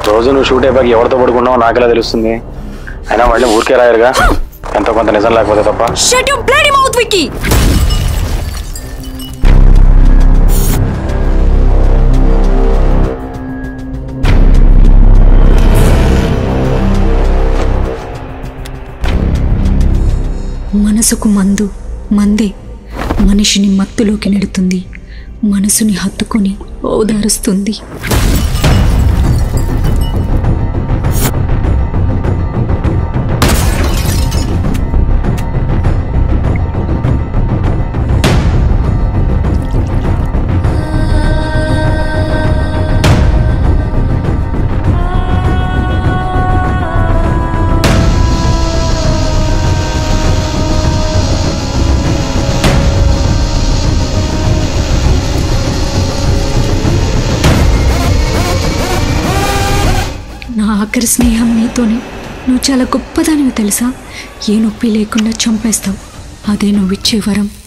రోజు నువ్వు షూట్ అయిపోయి ఎవరితో పడుకున్నావో నాకెలా తెలుస్తుంది అయినా మళ్ళీ ఊరికే రాయరుగా ఎంతో కొంత నిజం లేకపోతే తప్ప shut your bloody mouth Vicky మనసుకు మందు మందే మనిషిని మత్తులోకి నెడుతుంది మనసుని హత్తుకొని ఓదారుస్తుంది నా ఆఖరి స్నేహం నీతోనే నువ్వు చాలా గొప్పదానివి తెలుసా ఏ నొప్పి లేకుండా చంపేస్తావు అదే నువ్వు ఇచ్చే వరం